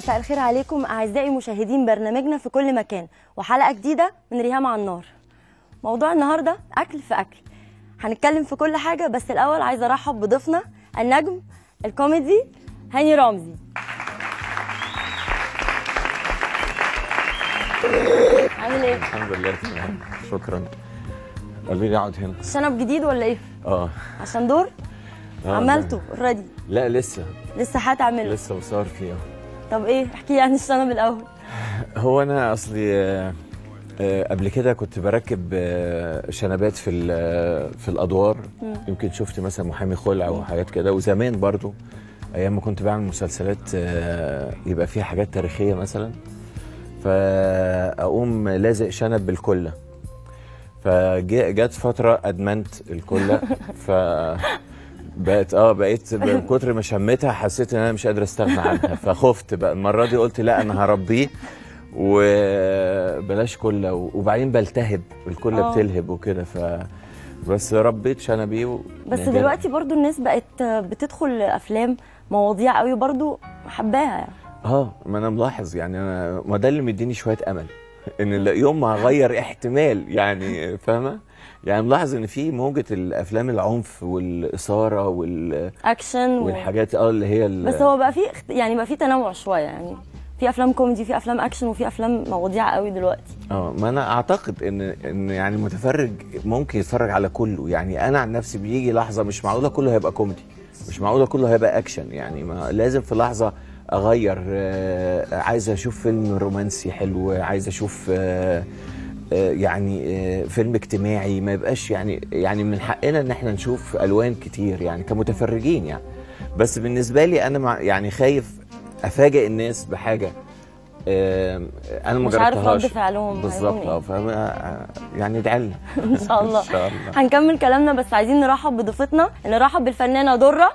مساء الخير عليكم اعزائي مشاهدين برنامجنا في كل مكان وحلقه جديده من ريهام على النار موضوع النهارده اكل في اكل هنتكلم في كل حاجه بس الاول عايزه ارحب بضيفنا النجم الكوميدي هاني رمزي عامل ايه الحمد لله تمام شكرا قلبي اقعد هنا شنب جديد ولا ايه اه عشان دور آه، عملته اوريدي لا لسه لسه هتعمله لسه بصار فيه طب ايه احكي لي عن الشنب الاول هو انا اصلي آه، آه، قبل كده كنت بركب آه، شنبات في ال- في الادوار يمكن شفت مثلا محامي خلع وحاجات كده وزمان برضو ايام ما كنت بعمل مسلسلات آه، يبقى فيها حاجات تاريخيه مثلا فاقوم لازق شنب بالكله فجت فتره ادمنت الكله ف بقت اه بقيت من كتر ما شميتها حسيت ان انا مش قادر استغنى عنها فخفت بقى المره دي قلت لا انا هربيه وبلاش كله وبعدين بلتهب الكله آه. بتلهب وكده ف بس ربيت شنبي و... بس يعني دلوقتي برضو الناس بقت بتدخل افلام مواضيع قوي برضو حباها يعني اه ما انا ملاحظ يعني انا ما ده اللي مديني شويه امل ان ال- يوم ما هغير احتمال يعني فاهمه يعني ملاحظ ان في موجه الافلام العنف والاثاره وال... اكشن و... والحاجات اه اللي هي ال... بس هو بقى في اخت- يعني بقى في تنوع شويه يعني في افلام كوميدي في افلام اكشن وفي افلام مواضيع قوي دلوقتي اه ما انا اعتقد ان ان يعني المتفرج ممكن يتفرج على كله يعني انا عن نفسي بيجي لحظه مش معقوله كله هيبقى كوميدي مش معقوله كله هيبقى اكشن يعني ما لازم في لحظه اغير آه، عايز اشوف فيلم رومانسي حلو عايز اشوف آه، آه، يعني آه، فيلم اجتماعي ما يبقاش يعني يعني من حقنا ان احنا نشوف الوان كتير يعني كمتفرجين يعني بس بالنسبه لي انا مع يعني خايف افاجئ الناس بحاجه آه، انا ما مش عارف جربتهاش رد فعلهم بالظبط هيكون اه إيه. فاهم يعني ادعي لنا ان شاء الله ان شاء الله هنكمل كلامنا بس عايزين نرحب بضيفتنا نرحب بالفنانه دره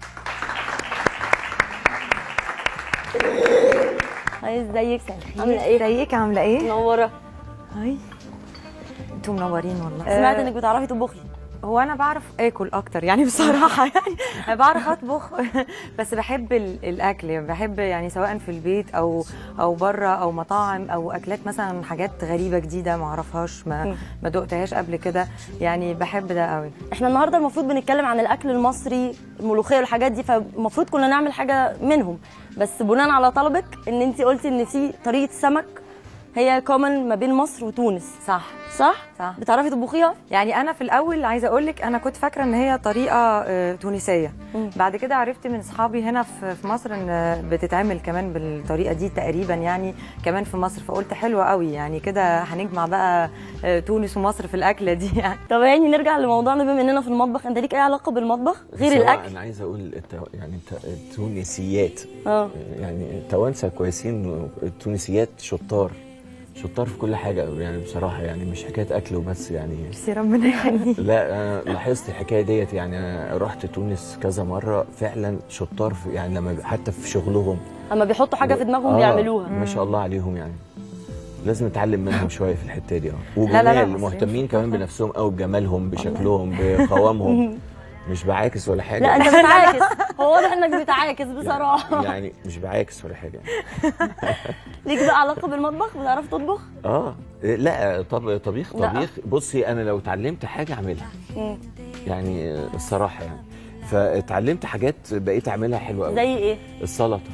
هاي ازيك عامله ايه ازيك عامله ايه؟ منوره هاي انتوا منورين والله سمعت آه، انك بتعرفي تطبخي هو انا بعرف اكل اكتر يعني بصراحه يعني انا بعرف اطبخ بس بحب ال- الاكل يعني بحب يعني سواء في البيت او او بره او مطاعم او اكلات مثلا حاجات غريبه جديده ما اعرفهاش ما ما دقتهاش قبل كده يعني بحب ده قوي احنا النهارده المفروض بنتكلم عن الاكل المصري الملوخيه والحاجات دي فالمفروض كنا نعمل حاجه منهم بس بناء على طلبك ان انت قلتي ان في طريقه سمك هي كومن ما بين مصر وتونس صح صح صح. بتعرفي تطبخيها يعني انا في الاول عايزه اقول لك انا كنت فاكره ان هي طريقه آه، تونسيه مم. بعد كده عرفت من اصحابي هنا في في مصر ان آه، بتتعمل كمان بالطريقه دي تقريبا يعني كمان في مصر فقلت حلوه قوي يعني كده هنجمع بقى آه، تونس ومصر في الاكله دي يعني طب يعني نرجع لموضوعنا بما اننا في المطبخ انت ليك اي علاقه بالمطبخ غير بس هو الاكل انا عايز اقول الت... يعني الت... التونسيات اه يعني التوانسه كويسين التونسيات شطار شطار في كل حاجه يعني بصراحه يعني مش حكايه اكل وبس يعني ميرسي ربنا يخليك لا انا لاحظت الحكايه ديت يعني انا رحت تونس كذا مره فعلا شطار في يعني لما حتى في شغلهم اما بيحطوا حاجه في دماغهم آه، بيعملوها ما شاء الله عليهم يعني لازم نتعلم منهم شويه في الحته دي اه لا، لا، وجمال المصريين مهتمين كمان بنفسهم قوي بجمالهم بشكلهم بقوامهم مش بعاكس ولا حاجه لا انت بتعاكس هو واضح انك بتعاكس بصراحه يعني مش بعاكس ولا حاجه ليك بقى علاقه بالمطبخ بتعرف تطبخ اه لا طب طبيخ لا. طبيخ بصي انا لو اتعلمت حاجه اعملها مم. يعني الصراحه يعني فاتعلمت حاجات بقيت اعملها حلوه قوي زي ايه السلطه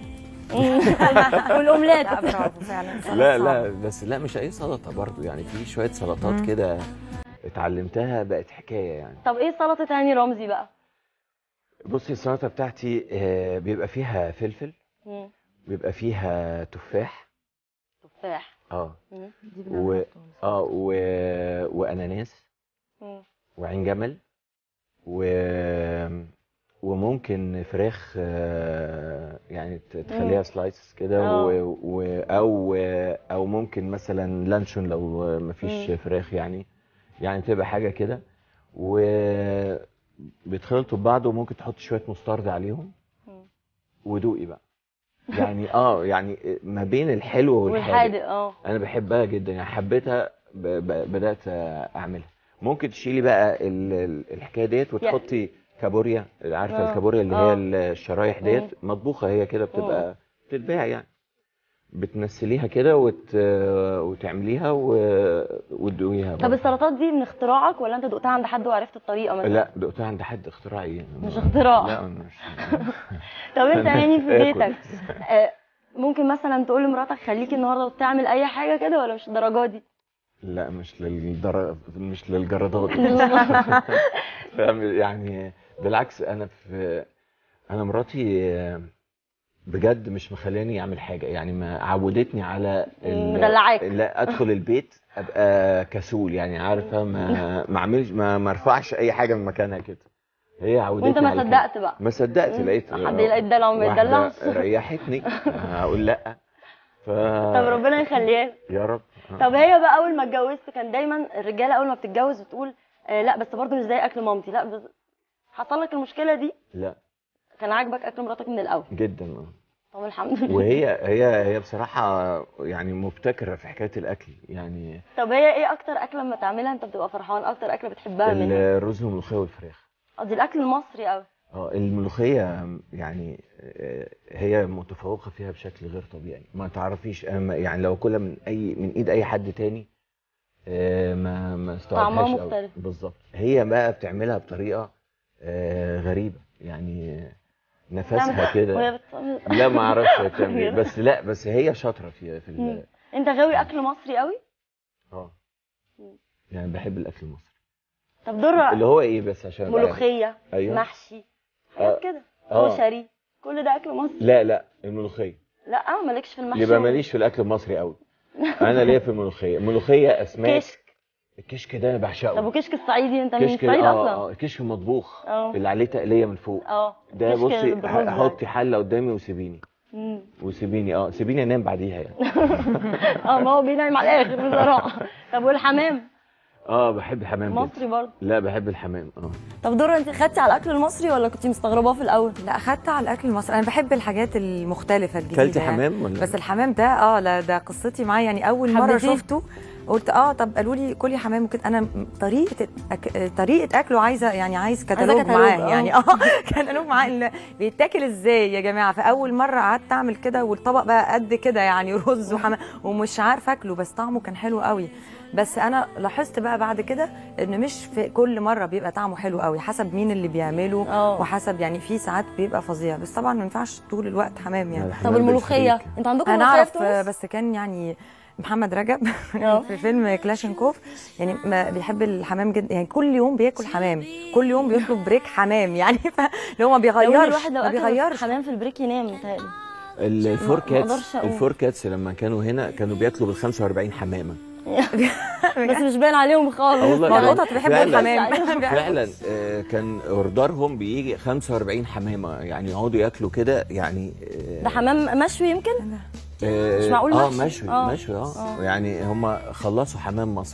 والاومليت لا برافو فعلا لا لا بس لا مش اي سلطه برضو يعني في شويه سلطات كده اتعلمتها بقت حكايه يعني طب ايه سلطه هاني رمزي بقى بصي السلطه بتاعتي آه، بيبقى فيها فلفل مم. بيبقى فيها تفاح تفاح اه مم. و... اه و... واناناس مم. وعين جمل و... وممكن فراخ آه، يعني ت- تخليها سلايسز كده آه. و... و... او او ممكن مثلا لانشون لو مفيش مم. فراخ يعني يعني تبقى حاجه كده و بيتخلطوا ببعض وممكن تحط شويه مسترد عليهم مم. ودوقي بقى يعني اه يعني ما بين الحلو والحادق والحادق اه انا بحبها جدا يعني حبيتها ب... ب... بدات اعملها ممكن تشيلي بقى ال... ال- الحكايه ديت وتحطي كابوريا عارفه آه. الكابوريا اللي آه. هي الشرايح ديت مطبوخه هي كده بتبقى بتتباع يعني بتنسليها كده وت... وتعمليها و... وتدوقيها طب برضه. السلطات دي من اختراعك ولا انت دقتها عند حد وعرفت الطريقه مثلا لا دقتها عند حد اختراعي مش اختراع. لا مش طب انت يعني في آكل. بيتك آه، ممكن مثلا تقول لمراتك خليكي النهارده تعمل اي حاجه كده ولا مش الدرجه دي لا مش للدر... مش للجردات فاهم يعني بالعكس انا في انا مراتي بجد مش مخلاني اعمل حاجه يعني ما عودتني على ال- مدلعاك. لا ادخل البيت ابقى كسول يعني عارفه ما ما اعملش ما ما ارفعش اي حاجه من مكانها كده هي عودتني وانت ما على كده. صدقت بقى ما صدقت لقيت حد يلاقي الدلع وما واحدة يدلعش ريحتني هقول لا ف طب ربنا يخليها لك. يا رب طب هي بقى اول ما اتجوزت كان دايما الرجاله اول ما بتتجوز بتقول آه لا بس برضه مش زي اكل مامتي لا بس حصل لك المشكله دي لا كان عاجبك اكل مراتك من الاول جدا آه. طب الحمد لله وهي هي هي بصراحه يعني مبتكره في حكايه الاكل يعني طب هي ايه اكتر اكله لما تعملها انت بتبقى فرحان اكتر اكله بتحبها منها الرز والملوخيه والفراخ قصدي الاكل المصري قوي اه الملوخيه يعني آه، هي متفوقه فيها بشكل غير طبيعي ما تعرفيش أنا ما- يعني لو كلها من اي من ايد اي حد تاني آه، ما ما استوعبهاش طعمها أوي. مختلف. بالظبط هي بقى بتعملها بطريقه آه، غريبه يعني نفسها كده وهي بتصمم لا ما اعرفش هي بتعمل ايه بس لا بس هي شاطره في في ال- انت غاوي اكل مصري قوي اه يعني بحب الاكل المصري طب دور اللي هو ايه بس عشان أبقى عارف. ملوخيه أيوه. محشي حاجات آه. كده آه. كشري كل ده اكل مصري لا لا الملوخيه لا مالكش في المحشي يبقى ماليش في الاكل المصري قوي انا ليا في الملوخيه الملوخيه اسماك كشك الكشك ده انا بعشقه طب وكشك الصعيدي انت من كشك الصعيد اه اصلا اه كشك مطبوخ اه. اللي عليه تقليه من فوق اه ده كشك بصي بالرز حطي حله قدامي وسيبيني مم. وسيبيني اه سيبيني انام بعديها يعني اه ما هو بينام على الاخر بصراحه طب والحمام اه بحب الحمام جدا مصري برضه لا بحب الحمام اه طب دور انت خدتي على الاكل المصري ولا كنت مستغرباه في الاول لا اخدت على الاكل المصري انا بحب الحاجات المختلفه الجديده كلتي يعني. حمام ولا بس الحمام ده اه لا ده قصتي معاه يعني اول مره حبيتيه؟ شفته قلت اه طب قالوا لي كلي حمام وكده انا م- طريقه أك... طريقه اكله عايزه يعني عايز كتالوج كتالوج، معاه آه. يعني اه كتالوج معاه إن بيتاكل ازاي يا جماعه فاول مره قعدت اعمل كده والطبق بقى قد كده يعني رز وحمام ومش عارفه اكله بس طعمه كان حلو قوي بس انا لاحظت بقى بعد كده ان مش في كل مره بيبقى طعمه حلو قوي حسب مين اللي بيعمله اه. وحسب يعني في ساعات بيبقى فظيع بس طبعا ما ينفعش طول الوقت حمام يعني الحمام طب الملوخيه بالفريك. انت عندكم انا ملوخيه اعرف في تونس؟ بس كان يعني محمد رجب اه. في فيلم كلاشينكوف يعني ما بيحب الحمام جدا يعني كل يوم بياكل حمام كل يوم بيطلب بريك حمام يعني ف- اللي هو ما لو بيغيرش الواحد لو ما اكل بيغيرش حمام في البريك ينام متهيألي الفور ما كاتس أقدرش أقول. الفور كاتس لما كانوا هنا كانوا بياكلوا بال 45 حمامه بس مش باين عليهم خالص آه والله ما يعني القطط بيحبوا فعلاً- الحمام فعلا آه، كان اوردرهم بيجي 45 حمامه يعني يقعدوا ياكلوا كده يعني آه، ده حمام مشوي يمكن آه، مش معقول اه محشي؟ مشوي آه. مشوي اه يعني هم خلصوا حمام مصر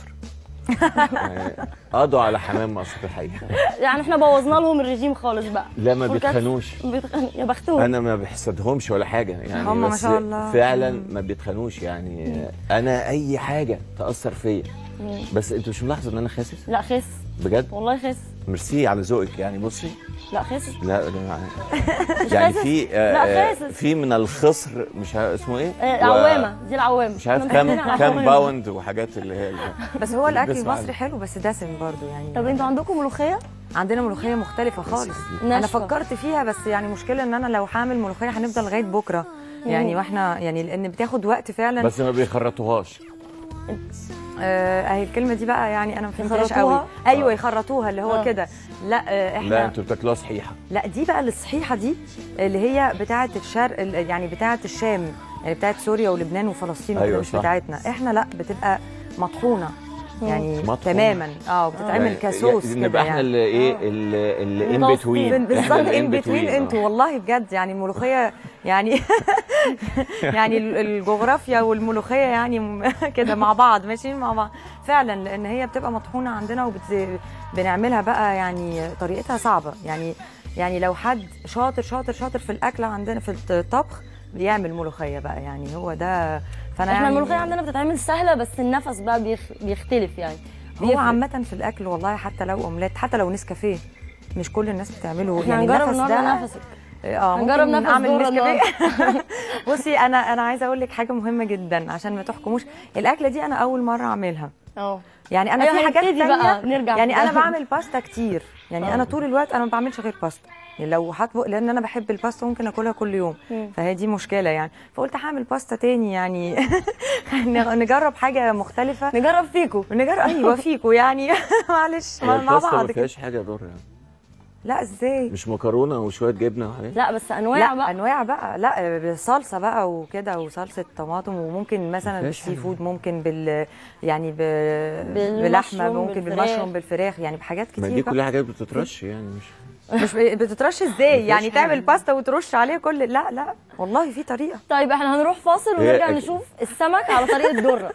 آه، قضوا على حمام مصر الحقيقه يعني احنا بوظنا لهم الرجيم خالص بقى لا ما فول كاتس بيتخنوش بيتخن... يا بختهم انا ما بحسدهمش ولا حاجه يعني هم ما بس شاء الله. فعلا ما بيتخنوش يعني انا اي حاجه تاثر فيا بس انت مش ملاحظه ان انا خاسس لا خس بجد والله خس ميرسي على ذوقك يعني بصي لا خس لا لا يعني خاسس؟ في آه، لا آه، خاسس. في من الخصر مش عارف اسمه ايه آه، و- عوامه دي العوامه مش عارف إحنا كام مسمينها كام عوامة. باوند وحاجات اللي هي اللي بس هو الاكل بسمع المصري عنه. حلو بس دسم برضو يعني طب انتوا عندكم ملوخيه عندنا ملوخيه مختلفه خالص انا ناشفة. فكرت فيها بس يعني مشكله ان انا لو هعمل ملوخيه هنفضل لغايه بكره يعني واحنا يعني لان بتاخد وقت فعلا بس ما بيخرطوهاش آه، اهي الكلمه دي بقى يعني انا ما فهمتهاش يخرطوها؟ قوي ايوه يخرطوها اللي هو آه. كده لا آه، احنا لا انتوا بتاكلوها صحيحه لا دي بقى الصحيحه دي اللي هي بتاعه الشرق ال- يعني بتاعه الشام يعني بتاعه سوريا ولبنان وفلسطين وكده أيوة مش صح. بتاعتنا احنا لا بتبقى مطحونه يعني مطحونة. تماما اه بتتعمل يعني- كسوس يعني كده نبقى احنا يعني اللي ايه اللي اللي ان متوسطين. بتوين بالظبط ان بتوين انتوا والله بجد يعني الملوخيه يعني يعني ال- الجغرافيا والملوخيه يعني م- كده مع بعض ماشيين مع بعض فعلا لان هي بتبقى مطحونه عندنا وبنعملها بقى يعني طريقتها صعبه يعني يعني لو حد شاطر شاطر شاطر في الاكل عندنا في الطبخ بيعمل ملوخيه بقى يعني هو ده فانا احنا يعني الملوخيه عندنا بتتعمل سهله بس النفس بقى بيخ... بيختلف يعني هو بيفرق. عامة في الأكل والله حتى لو أومليت حتى لو نسكافيه مش كل الناس بتعمله احنا يعني هنجرب النفس النهارده ده نفسك اه هنجرب ممكن نفس اعمل دورة نسكافيه بصي انا انا عايزه اقول لك حاجه مهمه جدا عشان ما تحكموش الاكله دي انا اول مره اعملها اه يعني انا أيوة، في حاجات هنبتدي تانية بقى، نرجع يعني في انا ده. بعمل باستا كتير يعني انا طول الوقت انا ما بعملش غير باستا يعني لو هطبخ لان انا بحب الباستا ممكن اكلها كل يوم مم. فهي دي مشكله يعني فقلت هعمل باستا تاني يعني نجرب حاجه مختلفه نجرب فيكو نجرب ايوه فيكو يعني معلش هي مع الباستا بعض ما كده. فيهاش حاجه ضر يعني لا ازاي مش مكرونه وشويه جبنه وحاجات لا بس انواع لا بقى انواع بقى لا بصلصه بقى وكده وصلصه طماطم وممكن مثلا مفيهاش بالسي حاجة. فود ممكن بال يعني ب... بالمشروم، بلحمه ممكن بالفراخ. بالمشروم بالفراخ يعني بحاجات ما كتير دي بقى. كلها حاجات بتترش يعني مش مش ب- بتترش ازاي مفيش يعني تعمل حاجة. باستا وترش عليه كل لا لا والله في طريقه طيب احنا هنروح فاصل هي ونرجع أك- نشوف السمك على طريقه الدره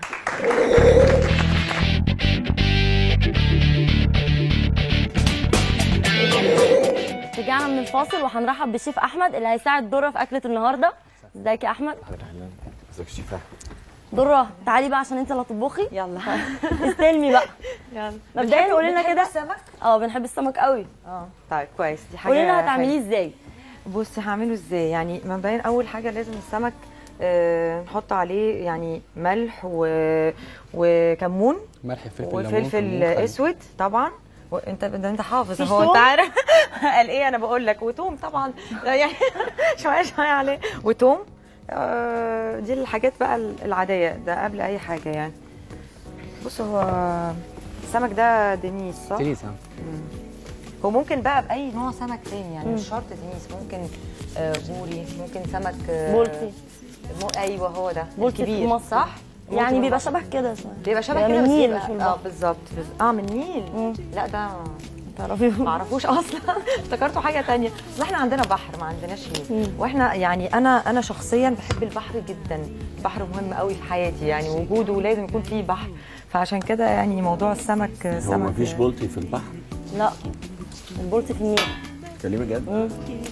رجعنا من الفاصل وهنرحب بالشيف احمد اللي هيساعد دره في اكله النهارده ازيك يا احمد اهلا ازيك يا شيف أحمد؟ دره تعالي بقى عشان انت اللي هتطبخي يلا استلمي بقى يلا مبدئيا قولي لنا كده السمك اه بنحب السمك قوي اه طيب كويس دي حاجه قولي لنا حلوة. هتعمليه ازاي بصي هعمله ازاي يعني مبدئيا اول حاجه لازم السمك آه نحط عليه يعني ملح و... وكمون ملح فلفل ليمون وفلفل كمون، خل. اسود طبعا وانت ده انت حافظ مفيش اهو توم؟ انت عارف قال ايه انا بقول لك وتوم طبعا يعني شويه شويه عليه وتوم آه دي الحاجات بقى العاديه ده قبل اي حاجه يعني بص هو السمك ده دنيس صح؟ تنيس اه هو ممكن بقى باي نوع سمك تاني يعني مش شرط دنيس ممكن آه بوري ممكن سمك آه بولتي مو ايوه هو ده بولتي في الكبير مصر صح؟ يعني بولتي بيبقى في شبه كده شويه بيبقى شبه بيبقى كده من بس النيل يبقى- مش من اه البحر. بالظبط بز- اه من النيل مم. لا ده تعرفي ما اعرفوش اصلا افتكرته حاجه تانية بس احنا عندنا بحر ما عندناش نيل واحنا يعني انا انا شخصيا بحب البحر جدا البحر مهم قوي في حياتي يعني وجوده لازم يكون فيه بحر فعشان كده يعني موضوع السمك هو السمك ما فيش بولتي في البحر لا البولتي في النيل تكلمي جد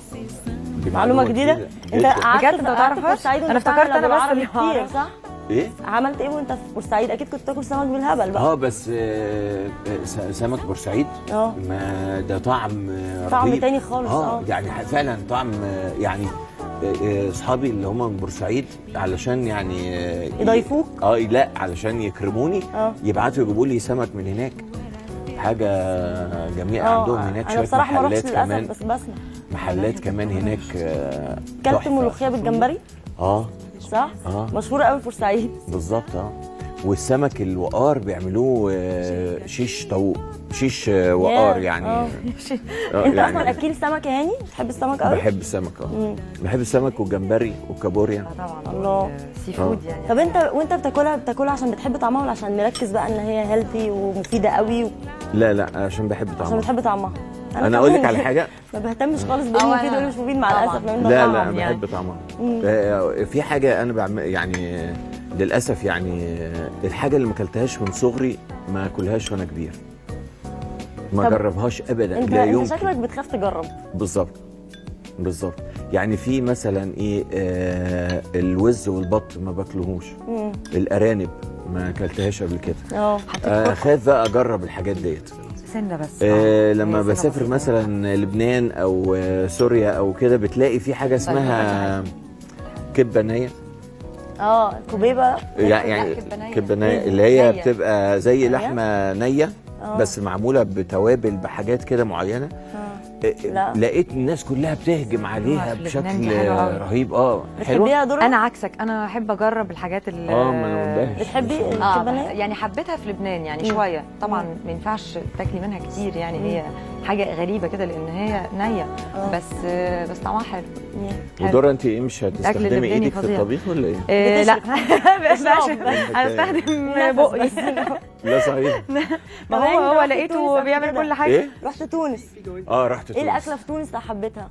دي معلومه جديده انت قعدت بجد انت ما قعدت في تعرفهاش؟ بورسعيد أنا وانت افتكرت بتعمل أنا بس أبو اللي العربي كتير أعرف. صح؟ ايه عملت ايه وانت في بورسعيد اكيد كنت تاكل سمك بالهبل بقى اه بس آه، آه، س- سمك بورسعيد اه. ما ده طعم آه، طعم رهيب. تاني خالص، اه. يعني ح- فعلا طعم آه، يعني آه، آه، اصحابي اللي هم من بورسعيد علشان يعني آه، ي- يضيفوك؟ اه لا علشان يكرموني اه. يبعتوا يجيبوا لي سمك من هناك حاجه جميله اه عندهم هناك انا شويه بصراحه ما محلات رحتش للاسف كمان بس بسمع محلات كمان هناك آه، كلت تحفة. ملوخيه بالجمبري اه صح؟ اه مشهوره قوي في بورسعيد بالظبط اه والسمك الوقار بيعملوه آه، شيش طاووق شيش آه، وقار ياه، يعني اه. آه، انت يعني اصلا اكيل سمك يا هاني بتحب السمك قوي؟ بحب السمك اه مم. بحب السمك والجمبري والكابوريا اه طبعا الله. سي فود يعني طب انت وانت بتاكلها بتاكلها عشان بتحب طعمها ولا عشان مركز بقى ان هي هيلثي ومفيده قوي لا لا عشان بحب عشان طعمها بتحب طعمها انا اقول لك كمان على حاجه ما بهتمش خالص اه، بايه مفيد انا- ولا مش مفيد مع طبعا. الاسف لان ده لا طعم لا يعني. بحب طعمها آه، في حاجه انا بعمل يعني آه، للاسف يعني آه، الحاجه اللي ما اكلتهاش من صغري ما اكلهاش وانا كبير ما طب جربهاش ابدا انت لا انت يمكن شكلك بتخاف تجرب بالظبط بالظبط يعني في مثلا ايه آه الوز والبط ما باكلهوش مم. الارانب ما اكلتهاش قبل كده اه آه خاف بقى اجرب الحاجات ديت سنه بس آه لما هي سنة بسافر بسيطة. مثلا لبنان او آه سوريا او كده بتلاقي في حاجه اسمها كبه نيه اه كوبيبه يعني يعني كبة نية. كبه نيه اللي هي نية. بتبقى زي نية؟ لحمه نيه آه. بس معموله بتوابل بحاجات كده معينه اه آه، لا. لقيت الناس كلها بتهجم عليها في لبنان دي بشكل حلوة أوي. رهيب اه بتحبيها دور انا عكسك انا احب اجرب الحاجات اللي اه ما انا مندهش بتحبي اه الكبه بح- نيه يعني حبيتها في لبنان يعني مم. شويه طبعا ما ينفعش تاكلي منها كتير يعني هي حاجه غريبه كده لان هي نيه آه. بس بس طعمها حلو Yeah. ودورة انت ايه مش هتستخدمي اللبناني ايدك في فظيع. الطبيخ ولا ايه؟ إيه لا بتشرب. هستخدم نفس بقي بس. لا صحيح ما هو كمان هو رحت لقيته تونس قبل بيعمل كده. كل حاجه ايه؟ رحت تونس اه رحت ايه تونس. الاكله في تونس اللي حبيتها؟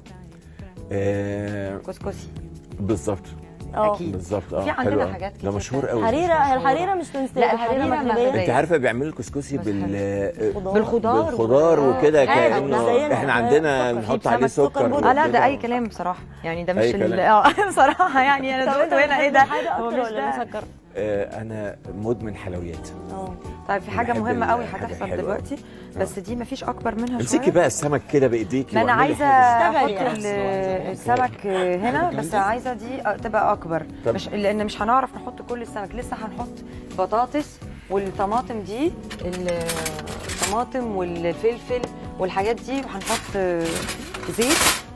آه كسكسي بالظبط اه أكيد. بالظبط اه في عندنا حلو أوي. حاجات ده كتير مشهور كده. قوي حريره هي الحريره مش تونسيه لا، الحريره الحريرة مغربيه مغربية. انت عارفه بيعملوا الكسكسي بس بال خضار. بالخضار بالخضار وال- وكده عادي، كانه زينا. احنا عندنا سكر. بنحط جيب عليه سمك، سكر سكر بودرة. اه لا ده وكده. اي كلام بصراحه يعني ده مش أي ال- كلام. اه بصراحه يعني طب انا انت دقت هنا ايه ده بتحب حاجه هو اكتر مش ولا ده. مسكر؟ آه انا مدمن حلويات اه طيب في حاجه بحب مهمه ال- قوي حاجة هتحصل حلوة. دلوقتي بس دي مفيش اكبر منها امسكي شويه بقى السمك كده بايديكي ما انا واعملي عايزه حاجة. احط اشتغلي ال- السمك هنا بس عايزه دي تبقى اكبر طب. مش لان مش هنعرف نحط كل السمك لسه هنحط بطاطس والطماطم دي الطماطم والفلفل والحاجات دي وهنحط زيت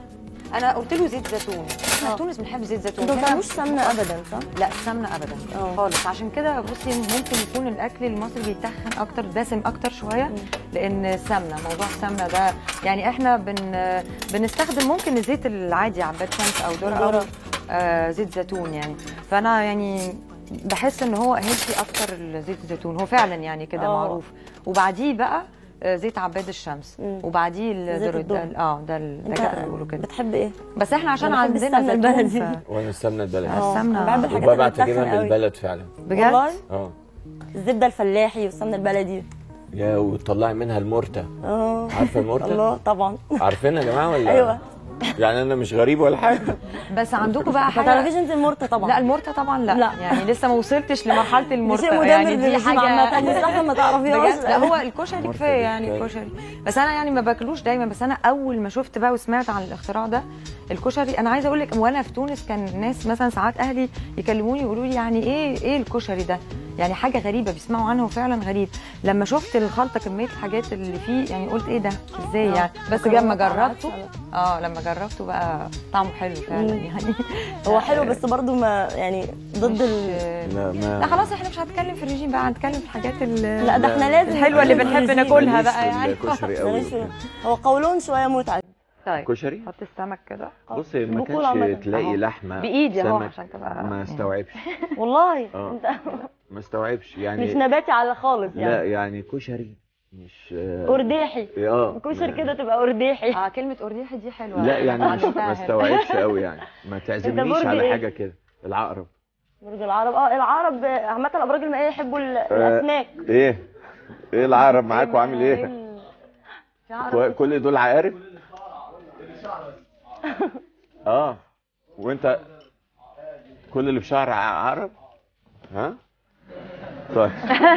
انا قلت له زيت زيتون احنا آه. في تونس بنحب زيت زيتون انتوا ما هنا بتعملوش سمنه ابدا صح؟ لا السمنه ابدا اه. خالص عشان كده بصي ممكن يكون الاكل المصري بيتخن اكتر دسم اكتر شويه لان السمنه موضوع السمنه ده يعني احنا بن بنستخدم ممكن الزيت العادي عباد شمس او ذره او ذرة. آه زيت زيتون يعني فانا يعني بحس ان هو هيلثي اكتر زيت الزيتون هو فعلا يعني كده اه. معروف وبعديه بقى آه، زيت عباد الشمس مم. وبعديه زيت الذره الذرة. ده اه ده الدكاتره انت بيقولوا كده بتحب ايه؟ بس احنا عشان أنا بحب عندنا السمنة زيتون البلدي. ف- وانا السمنه البلدي اه. السمنة. أنا بحب الحاجات اللي وببعت اجيبها بتتخن من قوي. البلد فعلا بجد والله اه الزبده الفلاحي والسمنه البلدي يا وتطلعي منها المرتة اه عارفه المرتة الله طبعا عارفينها يا جماعه ولا ايوه يعني انا مش غريب ولا حاجه بس عندكم بقى ما حاجه تعرفيش انت المرته طبعا لا المرته طبعا لا. لا. يعني لسه ما وصلتش لمرحله دي المرته شيء مدمر يعني دي للرجيم عامه حاجه مستحيل ما تعرفيهاش بجد لا هو الكشري مرتة كفايه دي يعني كفاية. الكشري بس انا يعني ما باكلوش دايما بس انا اول ما شفت بقى وسمعت عن الاختراع ده الكشري انا عايزه اقول لك وانا في تونس كان الناس مثلا ساعات اهلي يكلموني يقولوا لي يعني ايه ايه الكشري ده يعني حاجه غريبه بيسمعوا عنه وفعلا غريب لما شفت الخلطه كميه الحاجات اللي فيه يعني قلت ايه ده ازاي آه. يعني بس مكرونة لما مع جربته عسل. اه لما جربته بقى طعمه حلو فعلا مم. يعني هو حلو بس برضو ما يعني ضد ال... مش- لا ما لا خلاص احنا مش هنتكلم في الرجيم بقى هنتكلم في الحاجات ال- لا ده احنا لازم الحلوه اللي نتكلم في بنحب الرجيم. ناكلها ماليش بقى في يعني الكشري قوي بلاش هو قولون شويه متعب طيب كشري حط السمك كده بصي ما بقول عامة. كانش تلاقي أهو. لحمه بايدي اهو سمك عشان تبقى ما استوعبش والله اه. انت ما استوعبش مش يعني نباتي على خالص لا يعني يعني كشري مش اه ارداحي اه كشري كده تبقى ارداحي اه كلمه ارديحي دي حلوه لا يعني مش اتعلمتها ما هنا. استوعبش قوي يعني ما تعزمنيش برج على ايه؟ حاجه كده العقرب برج العرب اه العرب عامه الابراج المائيه يحبوا ال- الاسماك ايه ايه العقرب معاكم عامل ايه ال- في عرب كو- كل دول عقارب اه وانت كل اللي في شعر ع- عقرب ها طيب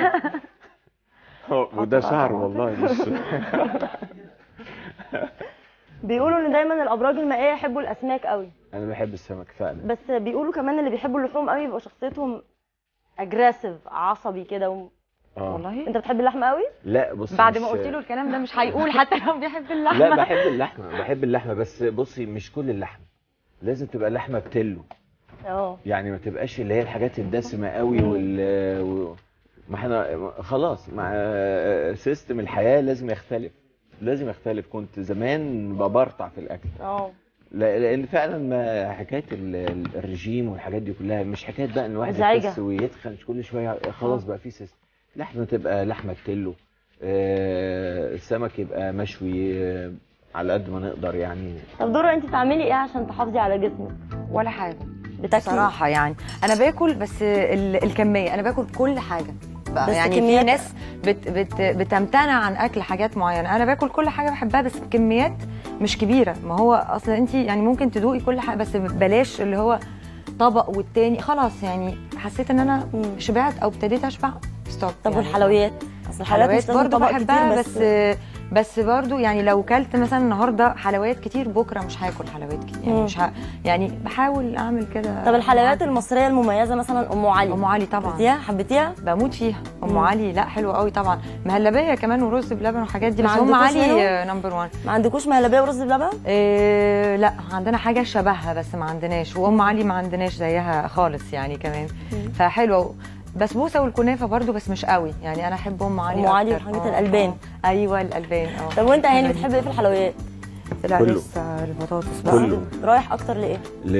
هو- وده شعر والله مش بيقولوا ان دايما الابراج المائيه يحبوا الاسماك قوي انا بحب السمك فعلا بس بيقولوا كمان اللي بيحبوا اللحوم قوي بيبقى شخصيتهم اجريسيف عصبي كده و... اه والله انت بتحب اللحمه قوي لا بص بعد مش- ما قلت له الكلام ده مش هيقول حتى لو بيحب اللحمه لا بحب اللحمه بحب اللحمه بس بصي مش كل اللحمه لازم تبقى لحمه بتلو اه يعني ما تبقاش اللي هي الحاجات الدسمه قوي وال و... ما احنا خلاص مع سيستم الحياه لازم يختلف لازم يختلف كنت زمان ببرطع في الاكل اه لا- لان فعلا ما حكايه ال- ال- الرجيم والحاجات دي كلها مش حكايه بقى ان الواحد مزعجة. يخس ويتخن كل شويه خلاص بقى في سيستم لحمه تبقى لحمه تلو آه، السمك يبقى مشوي آه، على قد ما نقدر يعني طب دورة انت بتعملي ايه عشان تحافظي على جسمك ولا حاجه بتاكلي بصراحه يعني انا باكل بس ال- الكميه انا باكل كل حاجه بقى بس يعني في كميات- ناس بت بت بتمتنع عن اكل حاجات معينه انا باكل كل حاجه بحبها بس بكميات مش كبيره ما هو اصلا انت يعني ممكن تدوقي كل حاجه بس بلاش اللي هو طبق والتاني خلاص يعني حسيت ان انا مم. شبعت او ابتديت اشبع ستوب طب يعني. والحلويات اصل الحلويات مش حلويات لازم برضو طبق بحبها كتير بس بس برضو يعني لو كلت مثلا النهارده حلويات كتير بكره مش هاكل حلويات كتير يعني مم. مش ه... يعني بحاول اعمل كده طب الحلويات المصريه المميزه مثلا ام علي ام علي طبعا حبيتيها حبيتيها بموت فيها ام مم. علي لا حلوه قوي طبعا مهلبيه كمان ورز بلبن والحاجات دي ما بس ام عندكوش علي منهم؟ نمبر 1 ما عندكوش مهلبيه ورز بلبن إيه لا عندنا حاجه شبهها بس ما عندناش وام علي ما عندناش زيها خالص يعني كمان فحلوه بسبوسه والكنافه برضو بس مش قوي يعني انا احب ام علي أم علي أكتر. وحاجات آه، الألبان. آه. ايوه الالبان اه طب وانت هاني بتحب ايه في الحلويات لا كله. لسه البطاطس بقى كله. رايح اكتر لايه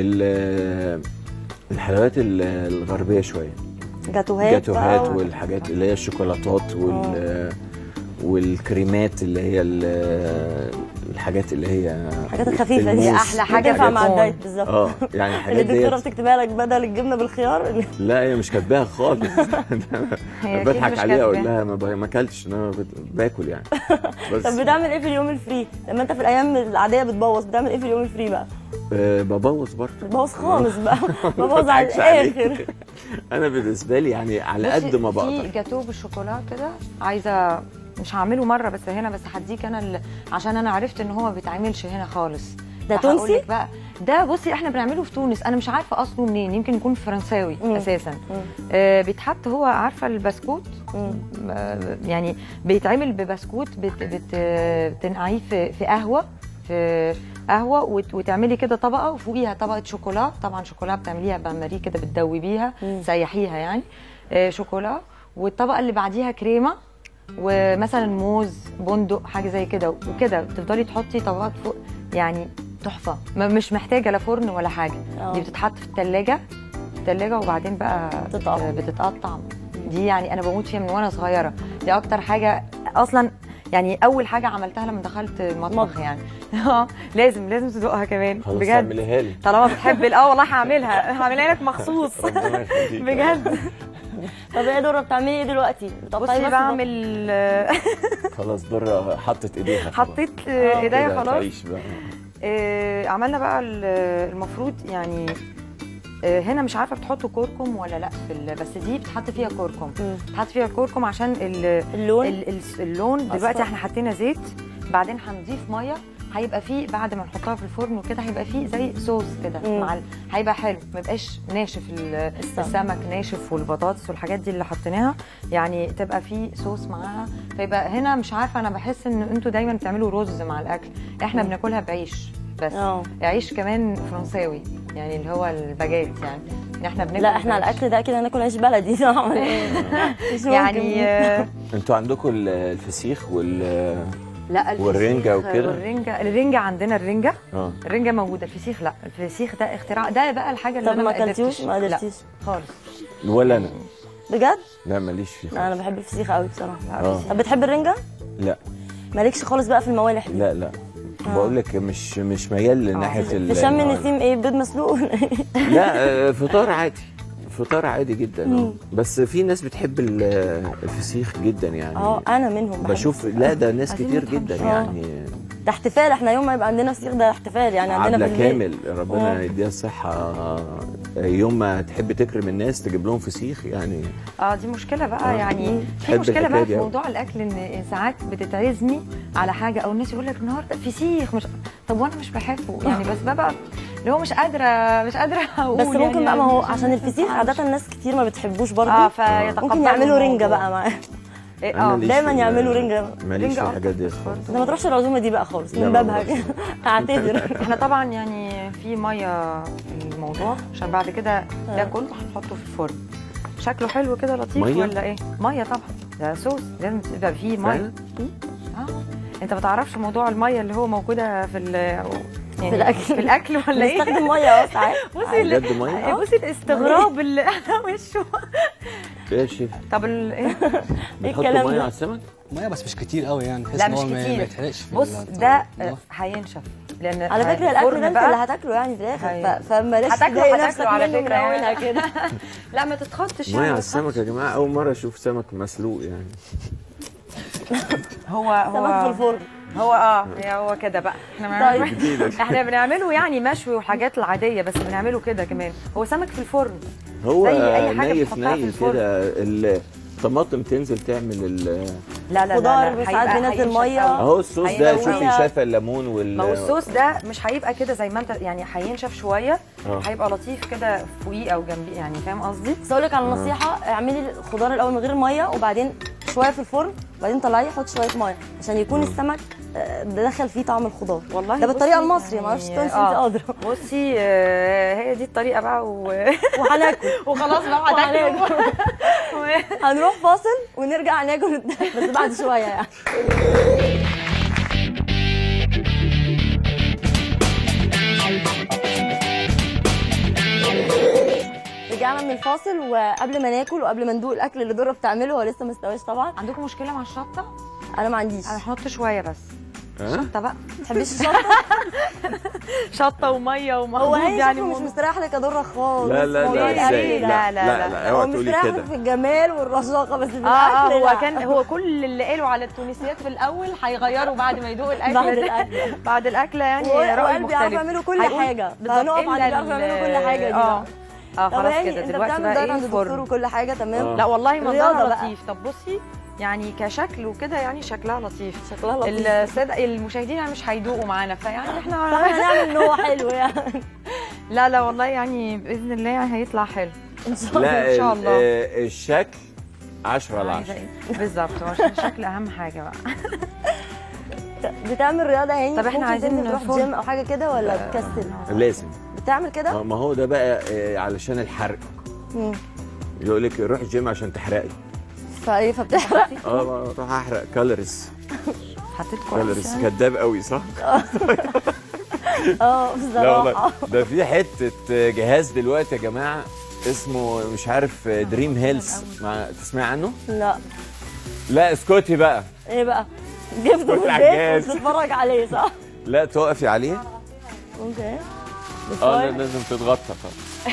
لل الحلويات ال- الغربيه شويه جاتوهات جاتوهات بقى و- والحاجات اللي هي الشوكولاتات وال والكريمات اللي هي ال- الحاجات اللي هي الحاجات الخفيفه دي الموس أحلى حاجة تنفع في مع الكون. الدايت بالظبط اه يعني اللي الحاجات الدكتوره دي بتكتبها لك بدل الجبنه بالخيار لا هي مش كاتباها خالص هي أكيد بضحك مش عليها اقول كاتباها. لها ما ب- ما اكلتش انا بت- باكل يعني بس طب بتعمل ايه في اليوم الفري لما انت في الايام العاديه بتبوظ بتعمل ايه في اليوم الفري بقى أه ببوظ برضه ببوظ خالص بقى ببوظ على مضحكش عليك. الاخر انا بالنسبه لي يعني على قد ما في بقدر جاتوه بالشوكولا كده عايزه مش هعمله مره بس هنا بس هديك انا ال- عشان انا عرفت ان هو ما بيتعملش هنا خالص ده فهقول تونسي؟ لك بقى ده بصي احنا بنعمله في تونس انا مش عارفه اصله منين يمكن يكون فرنساوي مم. اساسا مم. آه بيتحط هو عارفه البسكوت مم. آه، يعني بيتعمل ببسكوت بت بت بتنقعيه في في قهوه في قهوه وت- وتعملي كده طبقه وفوقيها طبقه شوكولا طبعا شوكولا بتعمليها بماريه كده بتدوبيها مم. تسيحيها يعني آه، شوكولا والطبقه اللي بعديها كريمه ومثلا موز بندق حاجه زي كده وكده بتفضلي تحطي طبقات فوق يعني تحفه ما- مش محتاجه لا فرن ولا حاجه آه. دي بتتحط في الثلاجه الثلاجه وبعدين بقى تتقطع. بتتقطع دي يعني انا بموت فيها من وانا صغيره دي اكتر حاجه اصلا يعني اول حاجه عملتها لما دخلت المطبخ مطبخ. يعني اه لازم لازم تدوقها كمان خلاص بجد تعمليها لي طالما بتحب ال- اه والله هعملها هعملها لك مخصوص ربنا يخليك. بجد طب ايه دورة بتعملي ايه دلوقتي؟ بتقطعي بصي بس بعمل خلاص بره حطت ايديها خلاص. حطيت آه. ايديا كده خلاص تعيش بقى. آه، عملنا بقى ال- المفروض يعني آه، هنا مش عارفه بتحطوا كركم ولا لا في ال- بس دي بتحط فيها كركم مم. بتحط فيها كركم عشان ال- اللون ال- ال- اللون دلوقتي أصفر. احنا حطينا زيت بعدين هنضيف ميه هيبقى فيه بعد ما نحطها في الفرن وكده هيبقى فيه زي صوص كده مم. مع ال- هيبقى حلو ما يبقاش ناشف ال- السمك. السمك ناشف والبطاطس والحاجات دي اللي حطيناها يعني تبقى فيه صوص معاها فيبقى هنا مش عارفه انا بحس ان انتوا دايما بتعملوا رز مع الاكل احنا مم. بناكلها بعيش بس اه عيش كمان فرنساوي يعني اللي هو الباجيت يعني إن احنا بناكل لا احنا على بعيش. الاكل ده كده هناكل عيش بلدي ده عمل ايه؟ مش ممكن. يعني آه، انتوا عندكم ال- الفسيخ وال لا الفسيخ والرنجة وكده؟ والرنجة الرنجة عندنا الرنجة اه الرنجة موجودة الفسيخ لا الفسيخ ده اختراع ده بقى الحاجة اللي طب انا ما قدرتش- اكلتيوش ما لا قدرتيش خالص ولا انا بجد؟ لا ماليش فيه لا انا خالص. بحب الفسيخ قوي بصراحه لا، آه. الفسيخ. طب بتحب الرنجه؟ لا مالكش خالص بقى في الموالح دي لا لا بقول لك مش مش ميال لناحيه ال في شم الموالح. نسيم ايه بيض مسلوق لا آه، فطار عادي فطار عادي جدا مم. آه. بس في ناس بتحب ال- الفسيخ جدا يعني اه انا منهم بحب بشوف لا ده ناس عايزين كتير نفهم جدا شوية. يعني ده احتفال احنا يوم ما يبقى عندنا فسيخ ده احتفال يعني عندنا عبلة في البيت كامل ربنا آه. يديها الصحة آه، يوم ما تحب تكرم الناس تجيب لهم فسيخ يعني اه دي مشكلة بقى آه. يعني في بحب مشكلة الحكاية بقى دي في أوي. موضوع الأكل إن ساعات بتتعزمي على حاجة أو الناس يقول لك النهاردة فسيخ مش طب وأنا مش بحبه يعني بس ببقى اللي هو مش قادرة مش قادرة أقول بس ممكن يعني بقى ما هو مش- عشان الفسيخ عاده ناس كتير ما بتحبوش برضه اه فيتقبلوا ممكن يعملوا رنجه الموضوع. بقى معاه إيه، أنا اه ماليش دايما في ال- يعملوا رنجة. ماليش رنجة في الحاجات دي أكتر خالص انت ما تروحش العزومه دي بقى خالص لا، من ما بابها بروحش. اعتذر احنا طبعا يعني في ميه في الموضوع عشان بعد كده ده كله هنحطه في الفرن شكله حلو كده لطيف مية؟ ولا ايه ميه طبعا ده صوص لازم تبقى فيه ميه فعلا؟ اه انت ما تعرفش موضوع الميه اللي هو موجوده في ال يعني في الأكل. في الاكل ولا ايه بنستخدم ميه اه ساعات بصي ال- بجد مية؟ آه، بصي الاستغراب اللي على وشه ايه يا شيف طب ال- ايه بتحطوا الكلام ميه ده؟ على السمك؟ ميه بس مش كتير قوي يعني بحيث لا ان مش هو ما- ما كتير يتحرقش في بص ال- ده الله. آه، هينشف لان على فكره الفرن الاكل ده انت بقى- اللي هتاكله يعني في الاخر أيوة. ف- فبلاش هتاكله- تضايق هتاكله نفسك على منه من فكرة يعني. اولها كده لا ما تتخطش ميه يعني على ما السمك يا جماعه اول مره اشوف سمك مسلوق يعني هو سمك هو في الفرن هو اه هي هو كده بقى احنا طيب. بنعمله احنا بنعمله يعني مشوي والحاجات العاديه بس بنعمله كده كمان هو سمك في الفرن هو زي أي حاجة نيف بتحطها في ني الفرن. كده الطماطم تنزل تعمل ال- لا لا لا, خضار لا. ساعات هيبقى- بينزل هينشف مية. قوي. اهو الصوص ده هيبقى شوفي مية. شايفه الليمون وال ما هو الصوص ده مش هيبقى كده زي ما انت يعني هينشف شويه آه. هيبقى لطيف كده فوقيه او جنبيه يعني فاهم قصدي بس اقول لك على نصيحه اعملي الخضار الاول من غير ميه وبعدين شويه في الفرن وبعدين طلعيه حط شويه ميه عشان يكون السمك آه، دخل فيه طعم الخضار والله ده بالطريقه بصي المصري ما اعرفش يعني- تونسي آه. انت ادرى بصي آه، هي دي الطريقه بقى و... وهناكل وخلاص بقى هتاكلوا هنروح فاصل ونرجع ناكل بس بعد شويه يعني رجعنا من الفاصل وقبل ما ناكل وقبل ما ندوق الاكل اللي دره بتعمله هو لسه ما استواش طبعا عندكم مشكله مع الشطه انا ما عنديش انا هحط شويه بس ها؟ شطه بقى ما تحبيش الشطه شطه وميه هو ومخبوط هي يعني شكله مش مو- مستريح لك يا دره خالص لا لا موضوع لا الأكل ازاي ده. لا، لا لا، لا لا. هو اوعى تقولي مستريح لك كده في الجمال والرشاقه بس في اه اه الاكل هو لا. كان هو كل اللي قاله على التونسيات في الاول هيغيروا بعد ما يدوق الاكل بعد الأكل. بعد الاكله يعني وهو- راي وقال مختلف بيعرفوا يعملوا كل هيقول حاجة. بالظبط فهنقف على إلا بيعرفوا ال- يعملوا كل حاجة دي اه اه طب خلاص هاني كده انت دلوقتي بتعمل بقى دايت ايه عند الدكتور الفرن وكل حاجه تمام آه. لا والله الرياضة منظرها بقى. لطيف طب بصي يعني كشكل وكده يعني شكلها لطيف شكلها لطيف السادة المشاهدين يعني مش هيدوقوا معانا فيعني احنا فاحنا هنعمل ان هو حلو يعني لا لا والله يعني باذن الله يعني هيطلع حلو ان شاء الله لا إن شاء ال- الله. آه، الشكل 10 على عايزة 10 إيه؟ بالظبط عشان الشكل اهم حاجه بقى بتعمل رياضه يعني طب إحنا ممكن عايزين تنزل تروح فول. جيم او حاجه كده ولا بتكسل لازم بتعمل كده آه، ما هو ده بقى آه، علشان الحرق مم. يقول لك روح الجيم عشان تحرقي فايه فبتحرق اه ما روح احرق كالوريز حطيت كالوريز كويس كداب قوي صح؟ اه لا والله بصراحه ده في حته جهاز دلوقتي يا جماعه اسمه مش عارف دريم هيلث مع تسمع عنه؟ لا لا اسكتي بقى ايه بقى جبته في كنت البيت عجاز. وتتفرج عليه صح لا تقفي عليه اوكي اه لا لازم تتغطى طبعا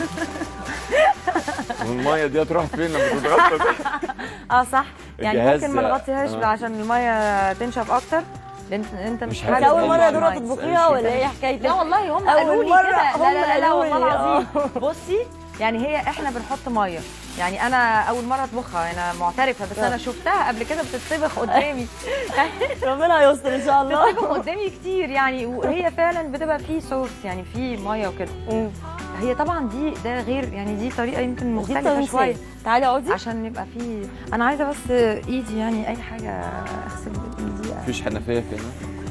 والميه دي هتروح فين لما تتغطى اه صح يعني الجهاز ممكن ما ده- نغطيهاش آه. بقى عشان الميه تنشف اكتر لان انت مش مش حابب انت اول مره يا المية. دره تطبخيها ولا ايه حكايتك لا والله هم أول قالوا لي مرة كده لا هم لا لا, لا قالوا والله لي، العظيم بصي يعني هي احنا بنحط ميه يعني انا اول مره اطبخها انا معترفه بس انا شفتها قبل كده بتطبخ قدامي ربنا يستر ان شاء الله بتطبخ قدامي كتير يعني وهي فعلا بتبقى في صوص يعني في ميه وكده مم. هي طبعا دي ده غير يعني دي طريقه يمكن دي مختلفه بتنسي. شويه تعالي اقعدي عشان يبقى في انا عايزه بس ايدي يعني اي حاجه اغسل ايدي مفيش حنفيه كده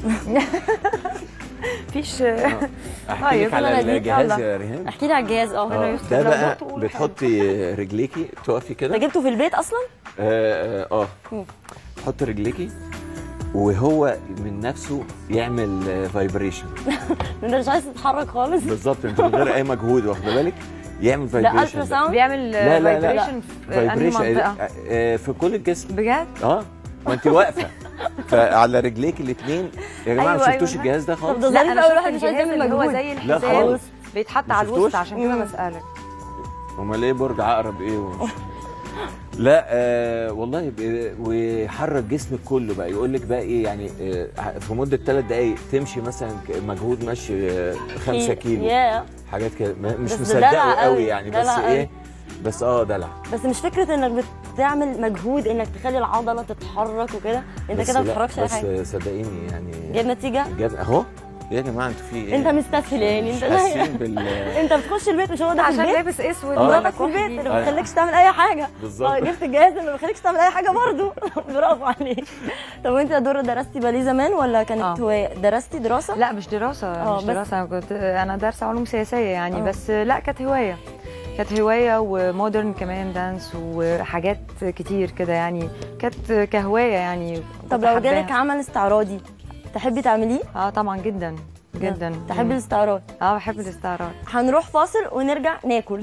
مفيش احكي طيب، لك على أنا أديك، الجهاز يلا. يا ريهام احكي لي على الجهاز اه أنا آه، يوسف ده لو بقى قلت قول بتحطي رجليكي تقفي انت كده جبته في البيت اصلا اه اه مم. تحطي رجليكي وهو من نفسه يعمل فايبريشن انت مش عايز تتحرك خالص بالظبط انت من غير اي مجهود واخده بالك يعمل ده فايبريشن الترا ساوند بيعمل لا، لا، لا. فايبريشن في انهي منطقه في كل الجسم بجد اه ما انت واقفه فعلى رجليك الاثنين يا جماعه أيوة، ما شفتوش أيوة. الجهاز ده طب خالص ده لا ظريف انا قوي شفت الواحد مش عايز الجهاز يعمل اللي هو مجهود زي لا الحزام خالص. بيتحط ما على شفتوش؟ الوسط عشان كده مم. بسالك امال ايه برج عقرب ايه و... لا آه والله ب- ويحرك جسمك كله بقى يقول لك بقى ايه يعني آه في مده ثلاث دقائق تمشي مثلا ك- مجهود مشي آه خمسة كيلو يا حاجات كده ما- مش بس ده مصدقه دلع قوي قوي، يعني بس دلع ايه بس اه دلع بس مش فكره انك بتعمل مجهود انك تخلي العضله تتحرك وكده انت بس كده ما لا، بتتحركش اي حاجه بس صدقيني يعني جايب نتيجه جاب اهو يا جماعه انتوا في ايه انت مستسهل يعني مش انت حاسين بال انت بتخش البيت مش هو ده في عشان البيت لابس اسود آه. مراتك في البيت اللي ما بتخليكش تعمل اي حاجه بالظبط. اه جبت الجهاز اللي ما بيخليكش تعمل اي حاجه برضه برافو عليك طب وانت يا دور درستي باليه زمان ولا كانت آه. هوايه درستي دراسه لا مش دراسه آه، مش بس- دراسه انا كنت انا دارسه علوم سياسيه يعني آه. بس لا كانت هوايه كانت هوايه ومودرن كمان دانس وحاجات كتير كده يعني كانت كهوايه يعني طب كنت لو حباها. جالك عمل استعراضي تحبي تعمليه اه طبعا جدا جدا تحبي الاستعراض اه بحب الاستعراض هنروح فاصل ونرجع ناكل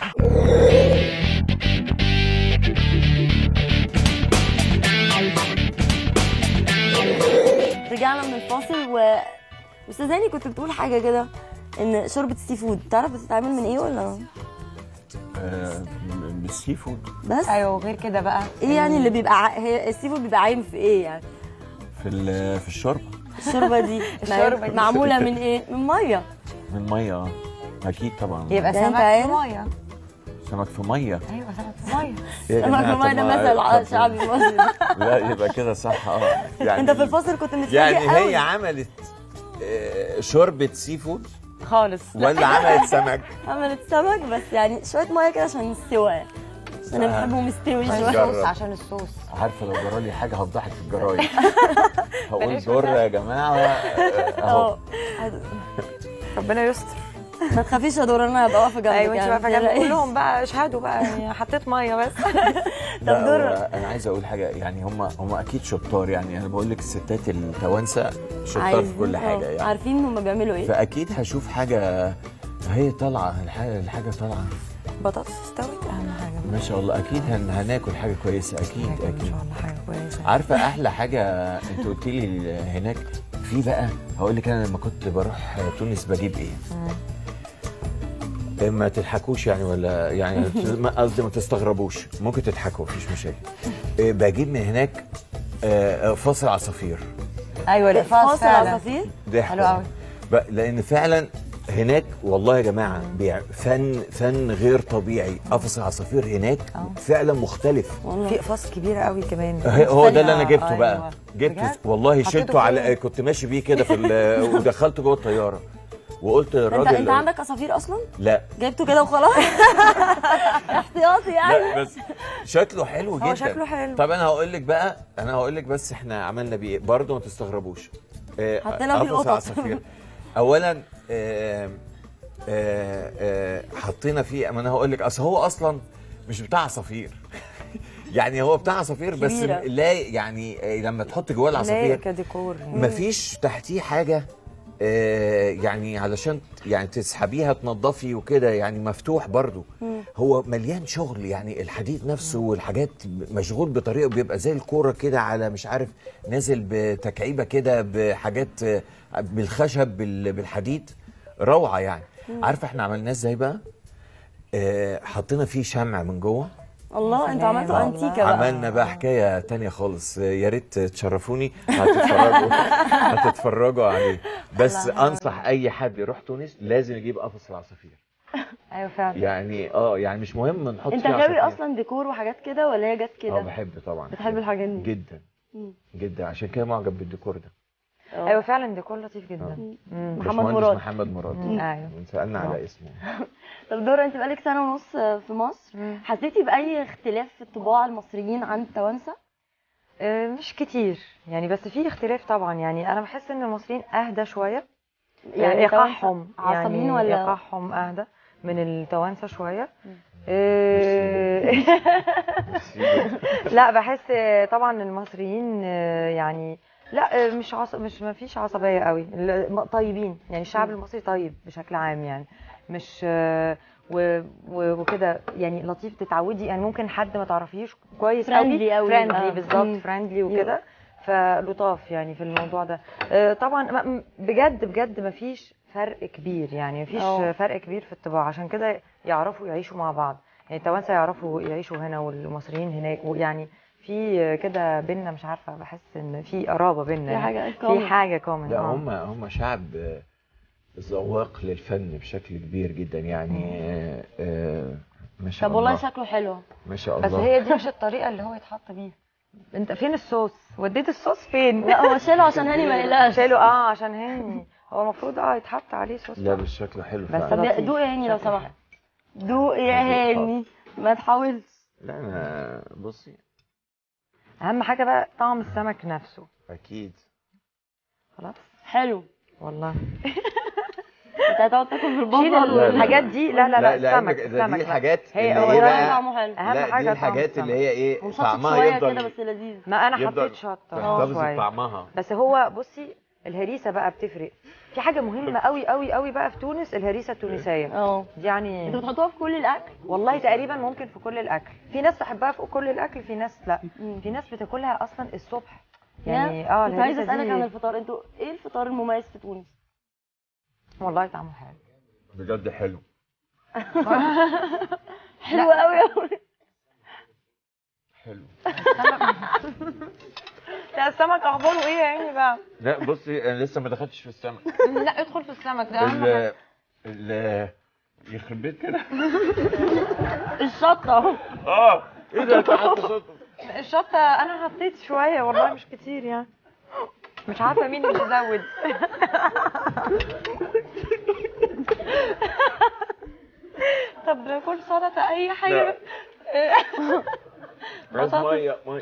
رجعنا من الفاصل و استاذ هاني كنت بتقول حاجه كده ان شوربه السي فود تعرف بتتعمل من ايه ولا بالسي فود بس ايوه وغير كده بقى ايه يعني اللي بيبقى ع... هي السي فود بيبقى عايم في ايه يعني في ال- في الشرب الشوربه دي الشوربة دي. معموله من ايه من ميه من ميه اه اكيد طبعا يبقى يعني أنت سمك في عارف؟ ميه سمك في ميه ايوه سمك في ميه يا سمك جماعة، في ميه طب ده ما- مثل طب- شعبي مصري لا يبقى كده صح اه يعني انت في الفاصل كنت متفاجئ يعني قوي هي عملت آه، شوربه سي فود خالص ولا عملت سمك عملت سمك بس يعني شويه ميه كده عشان السوا يعني عشان انا بحبه مستوي عشان شويه جرب. الصوص عشان الصوص عارفه لو جرالي حاجه هتضحك في الجرايد هقول بلاش جر يا جماعه آه، اهو اه ربنا يستر ما تخافيش يا دور انا هبقى واقفه جنبك ايوه انت يعني واقفه ما جنبي تقلقيش. كلهم بقى اشهدوا بقى يعني حطيت ميه بس لا، طب دور- هو انا عايز اقول حاجه يعني هم هم اكيد شطار يعني انا بقول لك الستات التوانسه شطار في عايزين- كل اه، حاجه يعني عارفين هم بيعملوا ايه فاكيد هشوف حاجه هي طالعه الحاجه الحاجه طالعه بطاطس استوت اهم حاجه ما شاء الله اكيد هن هناكل حاجه كويسه اكيد ان اكيد شاء الله حاجه كويسه عارفه احلى حاجه انت قلت لي هناك في في بقى هقول لك انا لما كنت بروح تونس بجيب ايه إيه، ما تضحكوش يعني ولا يعني ما- قصدي ما تستغربوش ممكن تضحكوا مفيش مشاكل إيه، بجيب من هناك آه، آه، فصل عصافير ايوه القفاص فاصل فعلا عصافير ضحك حلو قوي. ب- لان فعلا هناك والله يا جماعه بيع فن فن غير طبيعي قفص العصافير هناك فعلا مختلف في قفاص كبيره قوي كمان هي- هو ده اللي انا مختلفة. جبته بقى أيوة. جبته بجد؟ والله حطيته شلته على فين؟ كنت ماشي بيه كده في ال- ودخلته جوه الطياره وقلت انت للراجل انت عندك عصافير اصلا لا جبته كده وخلاص احتياطي يعني لا بس شكله حلو جدا هو شكله حلو. طب انا هقول لك بقى انا هقول لك بس احنا عملنا بيه ايه برضه ما تستغربوش آه، حطينا فيه قفص القطط. عصافير. اولا آه، آه، آه، حطينا فيه ما انا هقول لك اصل هو اصلا مش بتاع عصافير يعني هو بتاع عصافير بس كبيرة. لا يعني آه، لما تحط جواه لا العصافير كديكور يعني. مفيش تحتيه حاجه آه، يعني علشان يعني تسحبيها تنضفي وكده يعني مفتوح برضو هو مليان شغل يعني الحديد نفسه والحاجات مشغول بطريقه بيبقى زي الكوره كده على مش عارف نازل بتكعيبه كده بحاجات آه، بالخشب بال- بالحديد روعه يعني عارفه احنا عملناه ازاي بقى آه، حطينا فيه شمع من جوه الله انتوا سلام عملتوا والله. انتيكه بقى عملنا بقى حكايه تانية خالص يا ريت تشرفوني هتتفرجوا هتتفرجوا عليه بس انصح اي حد يروح تونس لازم يجيب قفص العصافير ايوه فعلا يعني اه يعني مش مهم نحط انت فيه غاوي عصافير. اصلا ديكور وحاجات كده ولا هي جت اه كده بحب طبعا بتحب الحاجات دي جدا مم. جدا عشان كده معجب بالديكور ده اه. ايوه فعلا ديكور لطيف جدا مم. محمد باشمهندس مراد. محمد مراد مم. ايوه سالنا على اسمه طب دورة انت بقالك سنه ونص في مصر مم. حسيتي باي اختلاف في طباع المصريين عن التوانسه آه، مش كتير يعني بس في اختلاف طبعا يعني انا بحس ان المصريين اهدى شويه يعني ايقاعهم عصبيين يعني ولا ايقاعهم اهدى من التوانسه شويه آه، لا بحس آه، طبعا المصريين آه، يعني لا آه، مش عص... مش ما فيش عصبيه قوي ال- طيبين يعني الشعب المصري طيب بشكل عام يعني مش آه، و... و... وكده يعني لطيف تتعودي يعني ممكن حد ما تعرفيش كويس Friendly قوي. فريندلي آه. بالظبط مم. فريندلي وكده فلطاف يعني في الموضوع ده آه، طبعا ما- بجد بجد ما فيش فرق كبير يعني ما فيش أه. فرق كبير في الطباع عشان كده يعرفوا يعيشوا مع بعض يعني التوانسه يعرفوا يعيشوا هنا والمصريين هناك ويعني في كده بينا مش عارفه بحس ان في قرابه بينا في يعني. حاجه في common. حاجه كومن لا هم هم شعب آه، ذواق للفن بشكل كبير جدا يعني آه، آه، ما شاء طب والله الله شكله حلو ما شاء بس الله هي دي مش الطريقه اللي هو يتحط بيها انت فين الصوص وديت الصوص فين لا هو شاله عشان هاني ما يقلقش شاله اه عشان هاني هو المفروض اه يتحط عليه صوص لا بس شكله حلو بس فعلا طب لطيف. دوق يا هاني لو شكله سمحت دوق يا هدوق، هاني ما تحاولش لا انا بصي اهم حاجه بقى طعم السمك نفسه اكيد خلاص حلو والله انت هتقعد تاكل في شيل البصل لا، لا. الحاجات دي لا لا لا, لا، السمك ده السمك دي بقى. الحاجات هي اللي هو ايه ده بقى طعمه حلو اهم لا حاجه دي الحاجات طعم اللي هي ايه ومشطشط طعمها شويه يفضل كده بس لذيذ ما انا يفضل حطيت شطه تحتفظ شويه بطعمها بس هو بصي الهريسه بقى بتفرق في حاجه مهمه قوي قوي قوي بقى في تونس الهريسه التونسيه اه دي يعني انتوا بتحطوها في كل الاكل والله تقريبا ممكن في كل الاكل في ناس تحبها في كل الاكل في ناس لا مم. في ناس بتاكلها اصلا الصبح يعني يعني اه كنت عايزه الهريسة اسالك دي- عن الفطار انتوا ايه الفطار المميز في تونس والله طعمه حلو بجد حلو حلو قوي قوي حلو لا السمك اخباره ايه يا عيني بقى لا بصي انا لسه ما دخلتش في السمك لا ادخل في السمك ده اهم حاجه ال ال يخرب بيت كده الشطه اه ايه ده انت حاطط شطه الشطه انا حطيت شويه والله مش كتير يعني مش عارفه مين اللي زود طب كل سلطه اي حاجه عايز ميه ميه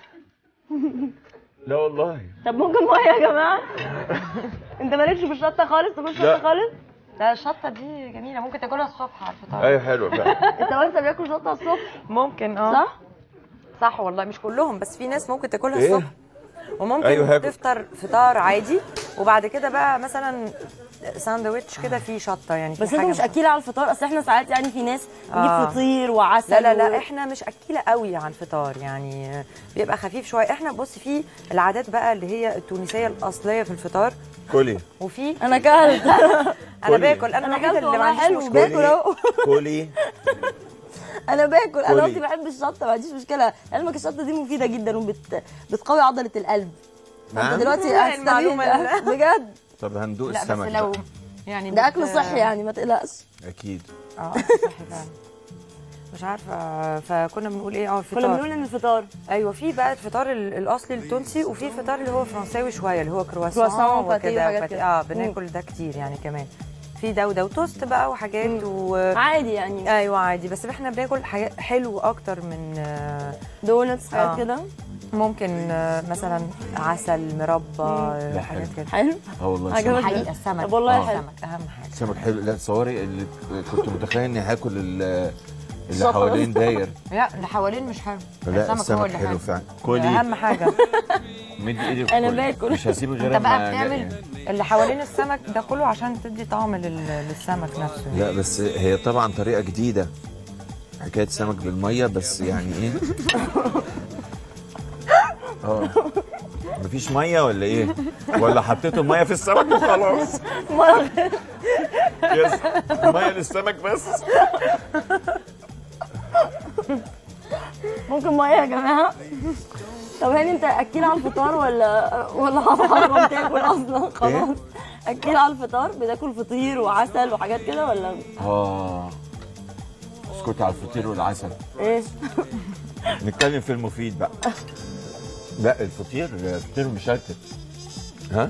لا والله طب ممكن ميه يا جماعه انت مالكش في الشطه خالص تاكل شطه لا. خالص لا الشطه دي جميله ممكن تاكلها الصبح على الفطار ايوه حلو فعلا التوانسه بياكلوا شطه الصبح ممكن اه صح صح والله مش كلهم بس في ناس ممكن تاكلها إيه؟ الصبح وممكن أيوة، أيوة هاكل. تفطر فطار عادي وبعد كده بقى مثلا ساندوتش كده فيه شطه يعني فيه بس انت حاجة مش اكيله على الفطار اصل احنا ساعات يعني في ناس تجيب آه. فطير وعسل لا لا و- لا احنا مش اكيله قوي على الفطار يعني بيبقى خفيف شويه احنا بص في العادات بقى اللي هي التونسيه الاصليه في الفطار كلي وفي انا كلت انا كلي. باكل انا انا الوحيده كلت اللي ما والله عنديش حلو مشكله باكل اهو كلي انا باكل انا كلي. اختي بحب الشطه ما عنديش مشكله علمك الشطه دي مفيده جدا وبت بتقوي عضله القلب فانت نعم. دلوقتي لا، هتستفيد المعلومة بجد طب هندوق لا بس السمك لو بقى. يعني ده بت- اكل صحي يعني ما تقلقش اكيد اه صحي فعلا مش عارفه فكنا بنقول ايه اه الفطار كنا بنقول ان الفطار ايوه في بقى الفطار ال- الاصلي التونسي وفي فطار اللي هو فرنساوي شويه اللي هو كرواسون كرواسون وباتيه وكده وحاجات وباتيه. كده. اه بناكل ده كتير يعني كمان في ده وده وتوست بقى وحاجات و... عادي يعني ايوه عادي بس احنا بناكل حاجات حلو اكتر من آه، دونتس حاجات آه. كده ممكن آه، مثلا عسل مربى آه، ده حاجات حلو. كده حلو اه والله عجبك السمك حقيقه السمك طب والله آه. حلو. السمك اهم حاجه السمك حلو لا تصوري اللي كنت متخيل اني هاكل ال- اللي الشطة حوالين داير لا اللي حوالين مش حلو لا السمك حلو فعلا كلي اهم حاجه مدي ايدي في أنا كلي. باكل. مش هسيب غير انت بقى أما- بتعمل اللي حوالين السمك ده كله عشان تدي طعم لل- للسمك نفسه لا بس هي طبعا طريقه جديده حكايه سمك بالميه بس يعني ايه اه مفيش ميه ولا ايه ولا حطيتوا ميه في السمك وخلاص يس ميه للسمك بس ممكن ميه يا جماعه طب هاني انت اكيل على الفطار ولا ولا حرام تاكل اصلا خلاص اكيل على الفطار بتاكل فطير وعسل وحاجات كده ولا اه اسكتي على الفطير والعسل ايه نتكلم في المفيد بقى لا الفطير فطير مشلتت ها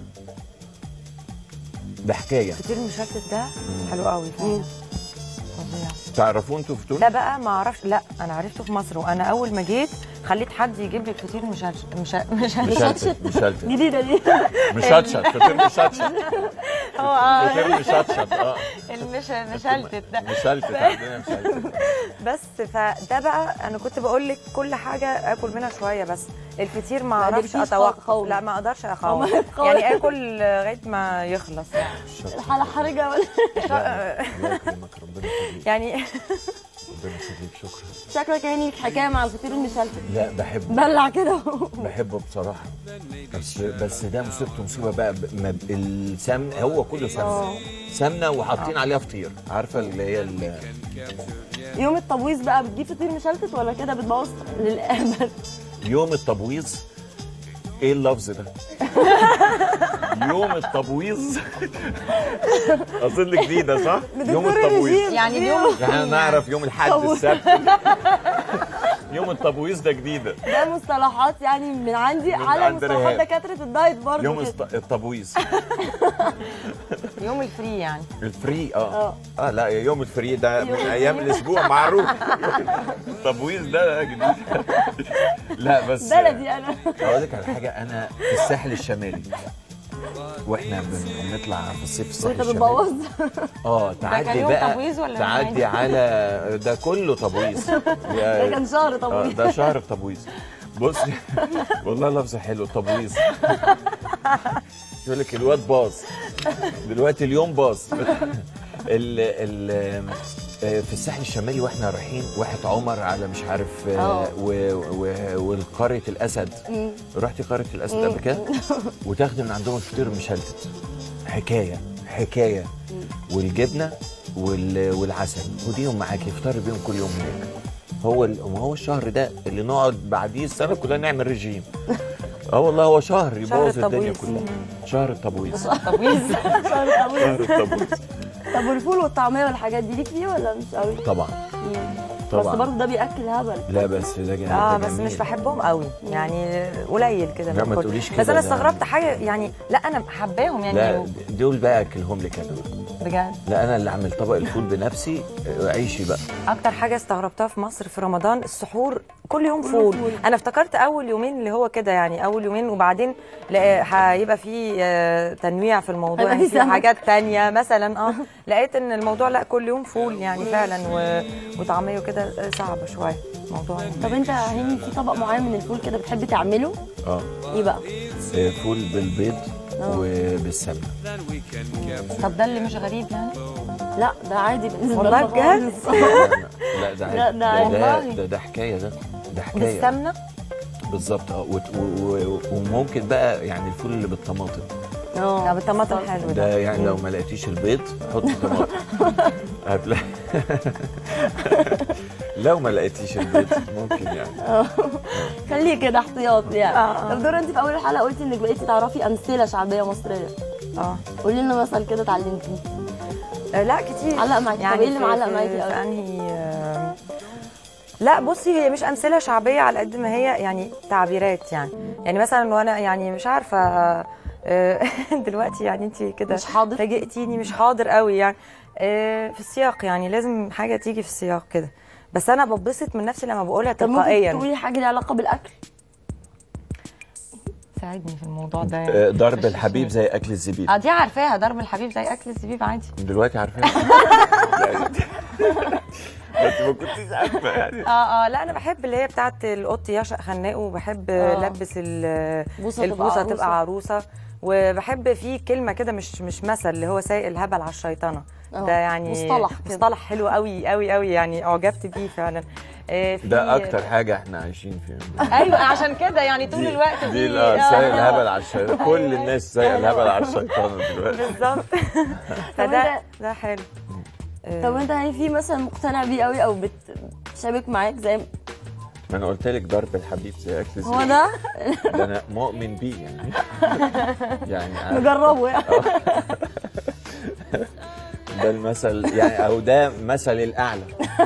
ده حكايه الفطير المشلتت ده حلو قوي فعلا فظيع تعرفوا انتوا فطور ده بقى ما اعرفش لا انا عرفته في مصر وانا اول ما جيت خليت حد يجيب لي الفطير مشلتت مش مش مشلتت مشلتت جديده دي مشطشط فطير مشطشط هو اه فطير مشطشط اه المش مشلتت ده مشلتت عندنا مشلتت بس فده بقى انا كنت بقول لك كل حاجه اكل منها شويه بس الفطير ما اعرفش قدرتيش اتوقف تقاومي. لا ما اقدرش ما اقاوم يتقاوم. يعني اكل لغايه ما يخلص يعني الحاله حرجه ولا الله يكرمك ربنا يخليك يعني ربنا يخليك شكرا شكلك يعني ليك حكايه مع الفطير المشلتت لا بحبه بلع كده بحبه بصراحه بس بس ده مصيبته مصيبه بقى ب- ما ب- السمن هو كله سمنه سمنه وحاطين عليها فطير عارفه اللي هي ال- يوم التبويض بقى بتجيب فطير مشلتت ولا كده بتبوظ للابد يوم التبويض ايه اللفظ ده؟ يوم التبويض اظن جديده صح؟ يوم التبويض يعني اليوم احنا نعرف يوم الحد تبويض. السبت يوم التبويض ده جديده ده مصطلحات يعني من عندي على عند مصطلحات رهاب. دكاتره الدايت برضه يوم كده. الست- التبويض يوم الفري يعني الفري اه اه لا يوم الفري ده من ايام الاسبوع معروف التبويض ده جديد لا بس بلدي انا اقول لك على حاجه انا في الساحل الشمالي واحنا بن- بنطلع في الصيف الساحل وانت الشمالي بتبوظ اه كان تعدي يوم بقى تبويض ولا تعدي على ده كله تبويض ده كان شهر آه، طويل ده شهر تبويض بصي والله لفظ حلو تبويض يقول لك الواد باظ دلوقتي اليوم باظ ال ال آه، في الساحل الشمالي واحنا رايحين واحد عمر على مش عارف آه، آه. و- و- والقريه الاسد رحتي قريه الاسد قبل كده وتاخدي من عندهم الفطير مشلتت حكايه حكايه والجبنه وال- والعسل وديهم معاكي افطري بيهم كل يوم هناك هو ال- هو الشهر ده اللي نقعد بعديه السنه كلها نعمل رجيم اه والله هو شهر يبوظ الدنيا التبويض. كلها شهر التبويض تبويض شهر طويل شهر التبويض طب والفول والطعميه والحاجات دي ليك فيه ولا مش قوي؟ طبعا بس طبعا برضه ده بياكل هبل لا بس ده جميل اه ده بس جميل. مش بحبهم قوي يعني قليل كده لا، ما باكل. تقوليش بس كده، انا ده- استغربت حاجه يعني لا انا حباهم يعني لا دول بقى اكلهم لك انا بجد لا انا اللي عامل طبق الفول بنفسي آه، عيشي بقى اكتر حاجه استغربتها في مصر في رمضان السحور كل يوم فول انا افتكرت اول يومين اللي هو كده يعني اول يومين وبعدين لا- هيبقى في آه، تنويع في الموضوع هيبقى يعني في في سمك. حاجات تانية مثلا اه لقيت ان الموضوع لا كل يوم فول يعني فعلا و- وطعميه كده آه، صعبه شويه موضوع طب انت يا هاني في طبق معين من الفول كده بتحب تعمله؟ اه ايه بقى؟ آه، فول بالبيض وبالسمنه طب ده اللي مش غريب يعني لا ده عادي بالنسبه والله لنا بجد؟ خالص. لا ده لا، عادي. ده ده, ده, والله. ده, ده حكايه ده ده حكايه بالسمنه بالظبط اه وت- و- و- وممكن بقى يعني الفول اللي بالطماطم اه لا بالطماطم حلو ده ده يعني لو ما لقيتيش البيض حطي طماطم هتلاقي لو ما لقيتيش البيض ممكن يعني خليه كده احتياط يعني آه. طب دور انت في اول الحلقه قلتي انك بقيتي تعرفي امثله شعبيه مصريه اه قولي لنا مثل كده اتعلمتيه آه، لا كتير علق معاكي. طب يعني إيه اللي في- معلق في- معاكي في أوي؟ انهي آه، لا بصي هي مش امثله شعبيه على قد ما هي يعني تعبيرات يعني يعني مثلا وانا يعني مش عارفه آه، دلوقتي يعني انت كده مش حاضر؟ فاجئتيني مش حاضر قوي يعني آه، في السياق يعني لازم حاجه تيجي في السياق كده بس انا ببسط من نفسي لما بقولها طب ممكن تلقائيا تقولي حاجه ليها علاقه بالاكل ساعدني في الموضوع ده يعني. آه، ضرب الحبيب زي اكل الزبيب اه دي عارفاها ضرب الحبيب زي اكل الزبيب عادي دلوقتي عارفاها بس ما كنتش عارفه يعني اه اه لا انا بحب اللي هي بتاعت القط يعشق خناقه وبحب آه. لبس ال- بوسة تبقى البوسه عروسة. تبقى عروسه وبحب في كلمه كده مش مش مثل اللي هو سايق الهبل على الشيطنه آه. ده يعني مصطلح كده. مصطلح حلو قوي قوي قوي يعني اعجبت بيه فعلا آه، في- ده اكتر حاجه احنا عايشين فيها ايوه عشان كده يعني طول الوقت دي دي لا سايق آه. الهبل على الشيطان كل الناس سايق الهبل على الشيطان دلوقتي بالظبط فده ده حلو آه، طب انت يعني في مثلا مقتنع بيه قوي او بتشابك معاك زي ما انا قلت لك ضرب الحبيب زي اكل هو الزبيب ده ده انا مؤمن بيه يعني يعني عارف. نجربه يعني ده المثل يعني او ده مثل الاعلى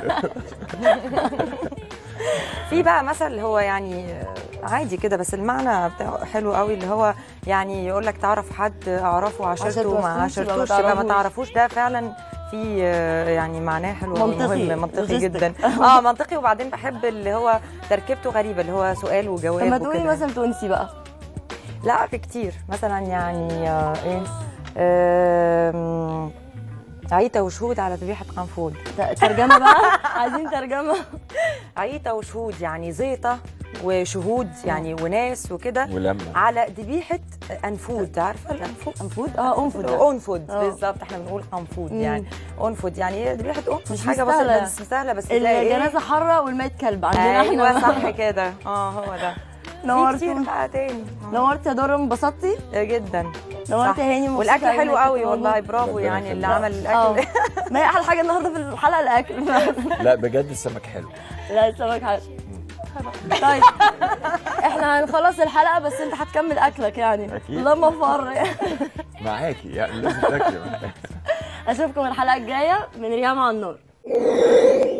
في بقى مثل هو يعني آه، عادي كده بس المعنى بتاعه حلو قوي اللي هو يعني يقول لك تعرف حد اعرفه عاشرته ما عاشرتوش يبقى ما عاشرتوش يبقى ما تعرفوش. تعرفوش ده فعلا في آه، يعني معناه حلو أوي، منطقي. مهم منطقي لوجيستيك. جدا اه منطقي وبعدين بحب اللي هو تركيبته غريبه اللي هو سؤال وجواب طب ما تقولي وكده. مثلا تونسي بقى لا في كتير مثلا يعني آه، ايه آم، عيطة وشهود على ذبيحة قنفود ت- ترجمه بقى عايزين ترجمه عيطة وشهود يعني زيطة وشهود يعني وناس وكده ولما على ذبيحة أنفود عارفة الأنفود؟ انفود اه انفود ده. أنفود آه. بالظبط احنا بنقول قنفود مم. يعني أنفود يعني هي ذبيحة أنفود مش حاجة مستاهلة. بسيطة بس سهلة بس تلاقي إيه؟ الجنازه حره والميت كلب عندنا ايوه احنا صح كده اه هو ده في كتير نورتي بقى تاني نورتي يا دورة انبسطتي آه، جدا نورتي صح. يا هاني مبسوطة والاكل أوي حلو إنك قوي كنت والله موجودة. برافو ربنا يعني اللي يخليك. عمل اه الاكل ما هي احلى حاجه النهارده في الحلقه الاكل لا بجد السمك حلو لا السمك حلو طيب احنا هنخلص الحلقه بس انت هتكمل اكلك يعني أكيد. لما فر معاكي يعني لازم تاكلي معاكي اشوفكم الحلقه الجايه من ريهام على النار